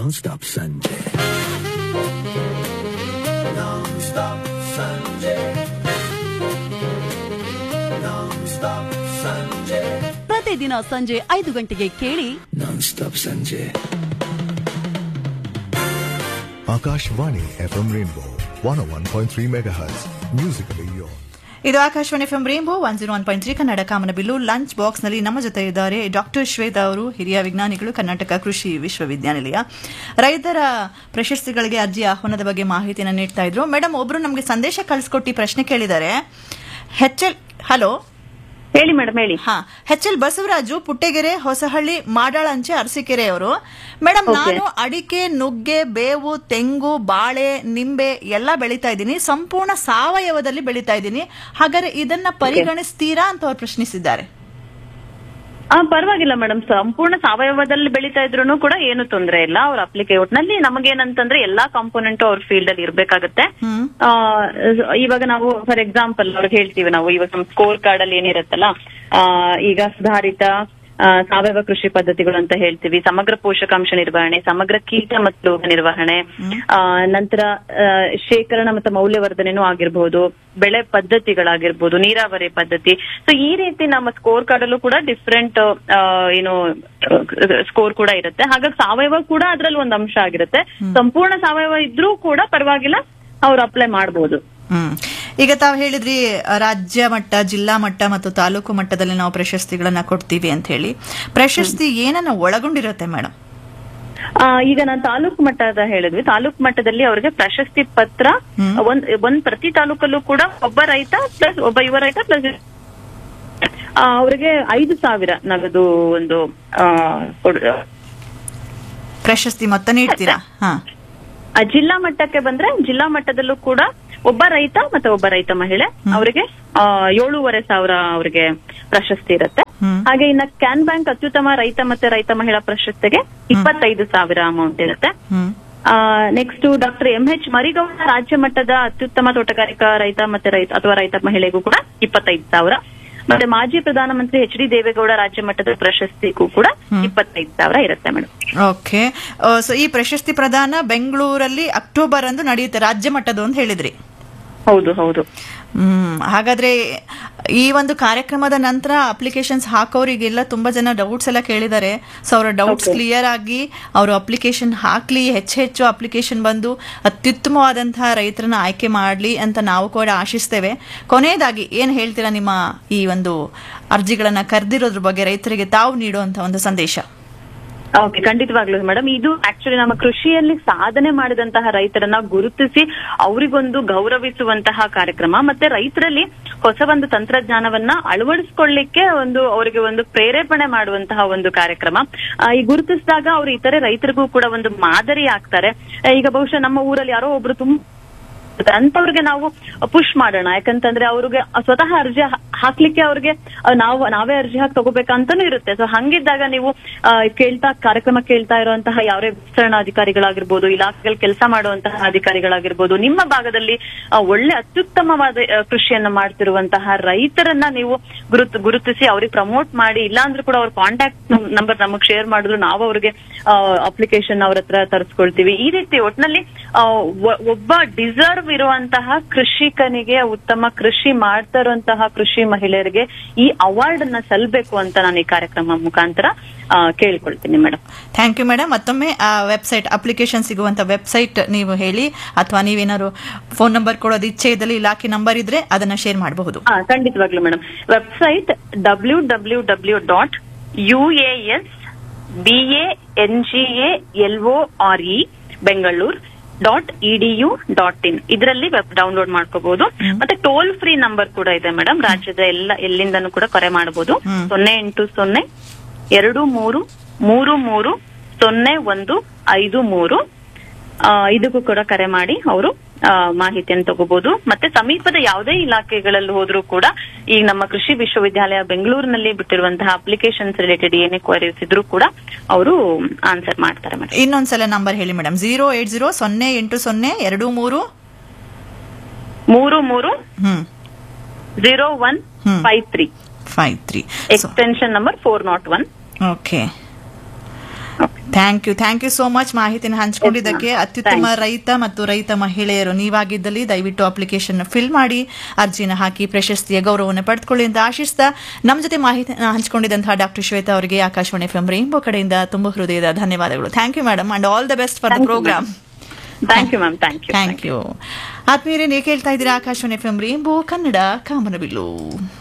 Non-stop Sunday. Non-stop Sunday. Non-stop Sunday. ಪ್ರತಿದಿನ ಸಂಜೆ ಐದು ಗಂಟೆಗೆ ಕೇಳಿ Non-stop Sunday. Akashvani FM Rainbow 101.3 MHz. Musically yours. ಇದು Akashvani FM rainbow one zero one point three Kannada ಕಾಮನಬಿಲ್ಲು ಲಂಚ್ ಬಾಕ್ಸ್ ನಲ್ಲಿ ನಮ್ಮ ಜೊತೆ ಇದ್ದಾರೆ ಡಾಕ್ಟರ್ ಶ್ವೇತಾ ಅವರು ಹಿರಿಯ ವಿಜ್ಞಾನಿಗಳು ಕರ್ನಾಟಕ ಕೃಷಿ ವಿಶ್ವವಿದ್ಯಾನಿಲಯ ರೈತರ ಪ್ರಶಸ್ತಿಗಳಿಗೆ ಅರ್ಜಿ ಆಹ್ವಾನದ ಬಗ್ಗೆ ಮಾಹಿತಿಯನ್ನು ನೀಡ್ತಾ ಇದ್ರು ಮೇಡಮ್ ಒಬ್ರು ನಮಗೆ ಸಂದೇಶ ಕಳಿಸ್ಕೊಟ್ಟು ಪ್ರಶ್ನೆ ಕೇಳಿದ್ದಾರೆ ಎಚ್ ಎಲ್ ಹಲೋ ಹೇಳಿ ಮೇಡಮ್ ಹೇಳಿ ಹಾ ಎಚ್ ಎಲ್ ಬಸವರಾಜು ಪುಟ್ಟೆಗೆರೆ ಹೊಸಹಳ್ಳಿ ಮಾಡಾಳ ಅಂಚೆ ಅರಸೀಕೆರೆ ಅವರು ಮೇಡಮ್ ನಾನು ಅಡಿಕೆ ನುಗ್ಗೆ ಬೇವು ತೆಂಗು ಬಾಳೆ ನಿಂಬೆ ಎಲ್ಲ ಬೆಳೀತಾ ಇದ್ದೀನಿ ಸಂಪೂರ್ಣ ಸಾವಯವದಲ್ಲಿ ಬೆಳೀತಾ ಇದ್ದೀನಿ ಹಾಗಾದ್ರೆ ಇದನ್ನ ಪರಿಗಣಿಸ್ತೀರಾ ಅಂತ ಅವ್ರು ಪ್ರಶ್ನಿಸಿದ್ದಾರೆ ಆ ಪರವಾಗಿಲ್ಲ ಮೇಡಮ್ ಸಂಪೂರ್ಣ ಸಾವಯವದಲ್ಲಿ ಬೆಳೀತಾ ಇದ್ರು ಕೂಡ ಏನು ತೊಂದರೆ ಇಲ್ಲ ಅವ್ರ ಅಪ್ಲಿಕೆ ಒಟ್ನಲ್ಲಿ ನಮಗೇನಂತಂದ್ರೆ ಎಲ್ಲಾ ಕಾಂಪೋನೆಂಟ್ ಅವ್ರ ಫೀಲ್ಡ್ ಅಲ್ಲಿ ಇರ್ಬೇಕಾಗತ್ತೆ ಹ್ಮ್. ಆ, ಇವಾಗ ನಾವು ಫಾರ್ ಎಕ್ಸಾಂಪಲ್ ಅವ್ರಿಗೆ ಹೇಳ್ತೀವಿ ನಾವು ಇವಾಗ ನಮ್ಮ ಸ್ಕೋರ್ ಕಾರ್ಡ್ ಅಲ್ಲಿ ಏನಿರುತ್ತಲ್ಲ ಆ, ಈಗ ಸುಧಾರಿತ ಆ, ಸಾವಯವ ಕೃಷಿ ಪದ್ಧತಿಗಳು ಅಂತ ಹೇಳ್ತೀವಿ ಸಮಗ್ರ ಪೋಷಕಾಂಶ ನಿರ್ವಹಣೆ ಸಮಗ್ರ ಕೀಟ ಮತ್ತು ರೋಗ ನಿರ್ವಹಣೆ ಆ, ನಂತರ ಆ, ಶೇಖರಣ ಮತ್ತು ಮೌಲ್ಯವರ್ಧನೆನೂ ಆಗಿರ್ಬೋದು ಬೆಳೆ ಪದ್ಧತಿಗಳಾಗಿರ್ಬೋದು ನೀರಾವರಿ ಪದ್ಧತಿ ಸೊ ಈ ರೀತಿ ನಮ್ಮ ಸ್ಕೋರ್ ಕಾರ್ಡ್ ಅಲ್ಲೂ ಕೂಡ ಡಿಫ್ರೆಂಟ್ ಏನು ಸ್ಕೋರ್ ಕೂಡ ಇರುತ್ತೆ ಹಾಗಾಗಿ ಸಾವಯವ ಕೂಡ ಅದ್ರಲ್ಲಿ ಒಂದು ಅಂಶ ಆಗಿರುತ್ತೆ ಸಂಪೂರ್ಣ ಸಾವಯವ ಇದ್ರೂ ಕೂಡ ಪರವಾಗಿಲ್ಲ ಅವ್ರು ಅಪ್ಲೈ ಮಾಡಬಹುದು ಹ್ಮ್ ಈಗ ತಾವು ಹೇಳಿದ್ರಿ ರಾಜ್ಯ ಮಟ್ಟ ಜಿಲ್ಲಾ ಮಟ್ಟ ಮತ್ತು ತಾಲೂಕು ಮಟ್ಟದಲ್ಲಿ ನಾವು ಪ್ರಶಸ್ತಿಗಳನ್ನ ಕೊಡ್ತೀವಿ ಅಂತ ಹೇಳಿ ಪ್ರಶಸ್ತಿ ಏನನ್ನ ಒಳಗೊಂಡಿರುತ್ತೆ ಮೇಡಮ್ ಆ, ಈಗ ನಾನು ತಾಲೂಕು ಮಟ್ಟದ ಹೇಳಿದ್ವಿ ತಾಲೂಕು ಮಟ್ಟದಲ್ಲಿ ಅವರಿಗೆ ಪ್ರಶಸ್ತಿ ಪತ್ರ ಹ್ಮ್. ಒಂದ್ ಒಂದ್ ಪ್ರತಿ ತಾಲೂಕಲ್ಲೂ ಕೂಡ ಒಬ್ಬ ರೈತ ಪ್ಲಸ್ ಒಬ್ಬ ಯುವ ರೈತ ಪ್ಲಸ್ ಅವರಿಗೆ ಐದು ಸಾವಿರ ನಗದು ಒಂದು ಆ, ಕೊಡ್- ಪ್ರಶಸ್ತಿ ಮೊತ್ತ ನೀಡ್ತೀರಾ ಹಾ ಆ, ಜಿಲ್ಲಾ ಮಟ್ಟಕ್ಕೆ ಬಂದ್ರೆ ಜಿಲ್ಲಾ ಮಟ್ಟದಲ್ಲೂ ಕೂಡ ಒಬ್ಬ ರೈತ ಮತ್ತೆ ಒಬ್ಬ ರೈತ ಮಹಿಳೆ ಅವರಿಗೆ ಆ, ಏಳೂವರೆ ಸಾವಿರ ಅವರಿಗೆ ಪ್ರಶಸ್ತಿ ಇರುತ್ತೆ ಹ್ಮ್. ಹಾಗೆ ಇನ್ನ ಕ್ಯಾನ್ ಬ್ಯಾಂಕ್ ಅತ್ಯುತ್ತಮ ರೈತ ಮತ್ತೆ ರೈತ ಮಹಿಳಾ ಪ್ರಶಸ್ತಿಗೆ ಇಪ್ಪತ್ತೈದು ಸಾವಿರ ಅಮೌಂಟ್ ಇರುತ್ತೆ hmm next doctor M H Marigowda ರಾಜ್ಯ ಮಟ್ಟದ ಅತ್ಯುತ್ತಮ ತೋಟಗಾರಿಕಾ ರೈತ ಮತ್ತೆ ರೈತ ಅಥವಾ ರೈತ ಮಹಿಳೆಗೂ ಕೂಡ ಇಪ್ಪತ್ತೈದು ಸಾವಿರ ಮತ್ತೆ ಮಾಜಿ ಪ್ರಧಾನಮಂತ್ರಿ ಎಚ್ ಡಿ ದೇವೇಗೌಡ ರಾಜ್ಯ ಮಟ್ಟದ ಪ್ರಶಸ್ತಿಗೂ ಕೂಡ ಇಪ್ಪತ್ತೈದು ಸಾವಿರ ಇರುತ್ತೆ ಮೇಡಮ್ ಓಕೆ ಸೊ ಈ ಪ್ರಶಸ್ತಿ ಪ್ರದಾನ ಬೆಂಗಳೂರಲ್ಲಿ ಅಕ್ಟೋಬರ್ ಅಂದು ನಡೆಯುತ್ತೆ ರಾಜ್ಯ ಮಟ್ಟದ್ದು ಅಂತ ಹೇಳಿದ್ರಿ ಹೌದು ಹೌದು ಹ್ಮ್ ಹಾಗಾದ್ರೆ ಈ ಒಂದು ಕಾರ್ಯಕ್ರಮದ ನಂತರ ಅಪ್ಲಿಕೇಶನ್ಸ್ ಹಾಕೋರಿಗೆಲ್ಲ ತುಂಬಾ ಜನ ಡೌಟ್ಸ್ ಎಲ್ಲ ಕೇಳಿದ್ದಾರೆ ಸೊ ಅವರ ಡೌಟ್ಸ್ ಕ್ಲಿಯರ್ ಆಗಿ ಅವರು ಅಪ್ಲಿಕೇಶನ್ ಹಾಕ್ಲಿ ಹೆಚ್ಚು ಹೆಚ್ಚು ಅಪ್ಲಿಕೇಶನ್ ಬಂದು ಅತ್ಯುತ್ತಮವಾದಂತಹ ರೈತರನ್ನ ಆಯ್ಕೆ ಮಾಡಲಿ ಅಂತ ನಾವು ಕೂಡ ಆಶಿಸ್ತೇವೆ ಕೊನೆಯದಾಗಿ ಏನ್ ಹೇಳ್ತೀರಾ ನಿಮ್ಮ ಈ ಒಂದು ಅರ್ಜಿಗಳನ್ನ ಕರೆದಿರೋದ್ರ ಬಗ್ಗೆ ರೈತರಿಗೆ ತಾವು ನೀಡುವಂತ ಒಂದು ಸಂದೇಶ ಓಕೆ ಖಂಡಿತವಾಗ್ಲೂ ಮೇಡಮ್ ಇದು ಆಕ್ಚುಲಿ ನಮ್ಮ ಕೃಷಿಯಲ್ಲಿ ಸಾಧನೆ ಮಾಡಿದಂತಹ ರೈತರನ್ನ ಗುರುತಿಸಿ ಅವರಿಗೊಂದು ಗೌರವಿಸುವಂತಹ ಕಾರ್ಯಕ್ರಮ ಮತ್ತೆ ರೈತರಲ್ಲಿ ಹೊಸ ಒಂದು ತಂತ್ರಜ್ಞಾನವನ್ನ ಅಳವಡಿಸ್ಕೊಳ್ಳಿಕ್ಕೆ ಒಂದು ಅವರಿಗೆ ಒಂದು ಪ್ರೇರೇಪಣೆ ಮಾಡುವಂತಹ ಒಂದು ಕಾರ್ಯಕ್ರಮ ಆ, ಈ ಗುರುತಿಸಿದಾಗ ಅವರು ಇತರೆ ರೈತರಿಗೂ ಕೂಡ ಒಂದು ಮಾದರಿ ಆಗ್ತಾರೆ ಆ, ಈಗ ಬಹುಶಃ ನಮ್ಮ ಊರಲ್ಲಿ ಯಾರೋ ಒಬ್ರು ತುಂಬಾ ಅಂತವ್ರಿಗೆ ನಾವು ಪುಷ್ ಮಾಡೋಣ ಯಾಕಂತಂದ್ರೆ ಅವ್ರಿಗೆ ಸ್ವತಃ ಅರ್ಜಿ ಹಾ- ಹಾಕ್ಲಿಕ್ಕೆ ಅವ್ರಿಗೆ ಆ, ನಾವು ನಾವೇ ಅರ್ಜಿ ಹಾಕಿ ತಗೋಬೇಕಂತಾನೂ ಇರುತ್ತೆ ಸೊ ಹಂಗಿದ್ದಾಗ ನೀವು ಆ, ಕೇಳ್ತಾ ಕಾರ್ಯಕ್ರಮ ಕೇಳ್ತಾ ಇರುವಂತಹ ಯಾವೇ ವಿಸ್ತರಣಾಧಿಕಾರಿಗಳಾಗಿರ್ಬೋದು ಇಲಾಖೆಗಳಲ್ಲಿ ಕೆಲಸ ಮಾಡುವಂತಹ ಅಧಿಕಾರಿಗಳಾಗಿರ್ಬೋದು ನಿಮ್ಮ ಭಾಗದಲ್ಲಿ ಆ, ಒಳ್ಳೆ ಅತ್ಯುತ್ತಮವಾದ ಆ, ಕೃಷಿಯನ್ನ ಮಾಡ್ತಿರುವಂತಹ ರೈತರನ್ನ ನೀವು ಗುರುತು ಗುರುತಿಸಿ ಅವ್ರಿಗೆ ಪ್ರಮೋಟ್ ಮಾಡಿ ಇಲ್ಲಾಂದ್ರೂ ಕೂಡ ಅವ್ರ ಕಾಂಟ್ಯಾಕ್ಟ್ ನಂಬರ್ ನಮಗ್ ಶೇರ್ ಮಾಡಿದ್ರು ನಾವು ಅವ್ರಿಗೆ ಅಪ್ಲಿಕೇಶನ್ ಅವ್ರ ಹತ್ರ ತರಿಸ್ಕೊಳ್ತೀವಿ ಈ ರೀತಿ ಒಟ್ನಲ್ಲಿ ಆ, ಒ- ಒಬ್ಬ ಡಿಸರ್ವ್ ಇರುವಂತಹ ಕೃಷಿಕನಿಗೆ ಉತ್ತಮ ಕೃಷಿ ಮಾಡ್ತಾ ಇರುವಂತಹ ಕೃಷಿ ಮಹಿಳೆಯರಿಗೆ ಈ ಅವಾರ್ಡ್ ಅನ್ನ ಸಲ್ಬೇಕು ಅಂತ ನಾನು ಈ ಕಾರ್ಯಕ್ರಮ ಮುಖಾಂತರ ಆ, ಕೇಳ್ಕೊಳ್ತೀನಿ ಮೇಡಮ್ ಥ್ಯಾಂಕ್ ಯು ಮೇಡಮ್ ಮತ್ತೊಮ್ಮೆ ಆ ವೆಬ್ಸೈಟ್ ಅಪ್ಲಿಕೇಶನ್ ಸಿಗುವಂತ ವೆಬ್ಸೈಟ್ ನೀವು ಹೇಳಿ ಅಥವಾ ನೀವೇನಾದ್ರು ಫೋನ್ ನಂಬರ್ ಕೊಡೋದು ಇಚ್ಛೆ ಇದ್ದಲ್ಲಿ ಇಲಾಖೆ ನಂಬರ್ ಇದ್ರೆ ಅದನ್ನ ಶೇರ್ ಮಾಡಬಹುದು ಹಾ ಖಂಡಿತವಾಗ್ಲೂ madam website W W W dot U A S B A N G A L O R E Bengaluru dot EDU dot in ಇದರಲ್ಲಿ ವೆಬ್ ಡೌನ್ಲೋಡ್ ಮಾಡ್ಕೋಬಹುದು ಮತ್ತೆ ಟೋಲ್ ಫ್ರೀ ನಂಬರ್ ಕೂಡ ಇದೆ ಮೇಡಮ್ ರಾಜ್ಯದ ಎಲ್ಲ ಎಲ್ಲಿಂದನೂ ಕೂಡ ಕರೆ ಮಾಡಬಹುದು ಹ್ಮ್. ಸೊನ್ನೆ ಎಂಟು ಸೊನ್ನೆ ಎರಡು ಮೂರು ಮೂರು ಮೂರು ಸೊನ್ನೆ ಒಂದು ಐದು ಮೂರು ಆ, ಇದಕ್ಕೂ ಕೂಡ ಕರೆ ಮಾಡಿ ಅವರು ಮಾಹಿತಿಯನ್ನು ತಗೋಬಹುದು ಮತ್ತೆ ಸಮೀಪದ ಯಾವುದೇ ಇಲಾಖೆಗಳಲ್ಲಿ ಹೋದ್ರೂ ಕೂಡ ಈಗ ನಮ್ಮ ಕೃಷಿ ವಿಶ್ವವಿದ್ಯಾಲಯ ಬೆಂಗಳೂರಿನಲ್ಲಿ ಬಿಟ್ಟಿರುವಂತಹ ಅಪ್ಲಿಕೇಶನ್ಸ್ ರಿಲೇಟೆಡ್ ಏನೇ ಕ್ವೈರೀಸ್ ಇದ್ರೂ ಕೂಡ ಅವರು ಆನ್ಸರ್ ಮಾಡ್ತಾರೆ ಮೇಡಮ್ ಇನ್ನೊಂದ್ಸಲ ನಂಬರ್ ಹೇಳಿ ಮೇಡಮ್ ಜೀರೋ ಏಟ್ ಜೀರೋ ಸೊನ್ನೆ ಎಂಟು ಸೊನ್ನೆ ಎರಡು ಮೂರು ಮೂರು ಮೂರು hmm zero one hmm. Five three five three extension number four nought one okay thank you thank you so much ಮಾಹಿತಿನ ಹಂಚ್ಕೊಂಡಿದ್ದಕ್ಕೆ Yes, ma'am. ಅತ್ಯುತ್ತಮ Thank ರೈತ ಮತ್ತು ರೈತ ಮಹಿಳೆಯರು ನೀವಾಗಿದ್ದಲ್ಲಿ ದಯವಿಟ್ಟು ಅಪ್ಲಿಕೇಶನ್ ಫಿಲ್ ಮಾಡಿ ಅರ್ಜಿನ ಹಾಕಿ ಪ್ರಶಸ್ತಿಯ ಗೌರವವನ್ನು ಪಡೆದುಕೊಳ್ಳಿ ಅಂತ ಆಶಿಸ್ತಾ ನಮ್ಮ ಜೊತೆ ಮಾಹಿತಿ ಹಂಚಿಕೊಂಡಿದ್ದಂತಹ ಡಾಕ್ಟರ್ ಶ್ವೇತಾ ಅವರಿಗೆ ಆಕಾಶವಾಣಿ ಎಫ್ ಎಂ ರೈನ್ಬೋ ಕಡೆಯಿಂದ ತುಂಬ ಹೃದಯದ ಧನ್ಯವಾದಗಳು thank you madam and all the best for the Thank you, programme thank you ma'am thank you thank you ಆತ್ಮೀಯರೇ ನೀವು ಕೇಳ್ತಾ ಇದ್ದೀರಾ Akashvani F M rainbow Kannada ಕಾಮನಬಿಲ್ಲು